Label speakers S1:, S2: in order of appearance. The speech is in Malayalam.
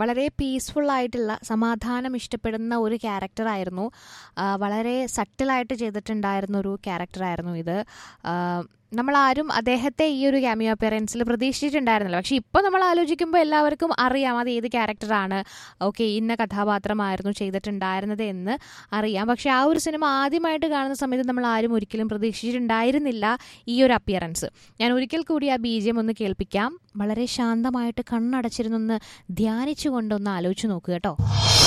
S1: വളരെ പീസ്ഫുൾ ആയിട്ടുള്ള സമാധാനം ഇഷ്ടപ്പെടുന്ന ഒരു ക്യാരക്ടറായിരുന്നു ആ, വളരെ സട്ടിലായിട്ട് ചെയ്തിട്ടുണ്ടായിരുന്ന ഒരു ക്യാരക്ടറായിരുന്നു ഇത് ആ, നമ്മളാരും അദ്ദേഹത്തെ ഈ ഒരു ക്യാമിയോ അപ്പിയറൻസിൽ പ്രതീക്ഷിച്ചിട്ടുണ്ടായിരുന്നില്ല പക്ഷെ ഇപ്പോൾ നമ്മൾ ആലോചിക്കുമ്പോൾ എല്ലാവർക്കും അറിയാം അത് ഏത് ക്യാരക്ടറാണ് ഓക്കെ ഇന്ന കഥാപാത്രമായിരുന്നു ചെയ്തിട്ടുണ്ടായിരുന്നത് എന്ന് അറിയാം പക്ഷെ ആ ഒരു സിനിമ ആദ്യമായിട്ട് കാണുന്ന സമയത്ത് നമ്മൾ ആരും ഒരിക്കലും പ്രതീക്ഷിച്ചിട്ടുണ്ടായിരുന്നില്ല ഈ ഒരു അപ്പിയറൻസ് ഞാൻ ഒരിക്കൽ കൂടി ആ ബീജം ഒന്ന് കേൾപ്പിക്കാം വളരെ ശാന്തമായിട്ട് കണ്ണടച്ചിരുന്നൊന്ന് ധ്യാനിച്ചുകൊണ്ടൊന്ന് ആലോചിച്ച് നോക്കുക കേട്ടോ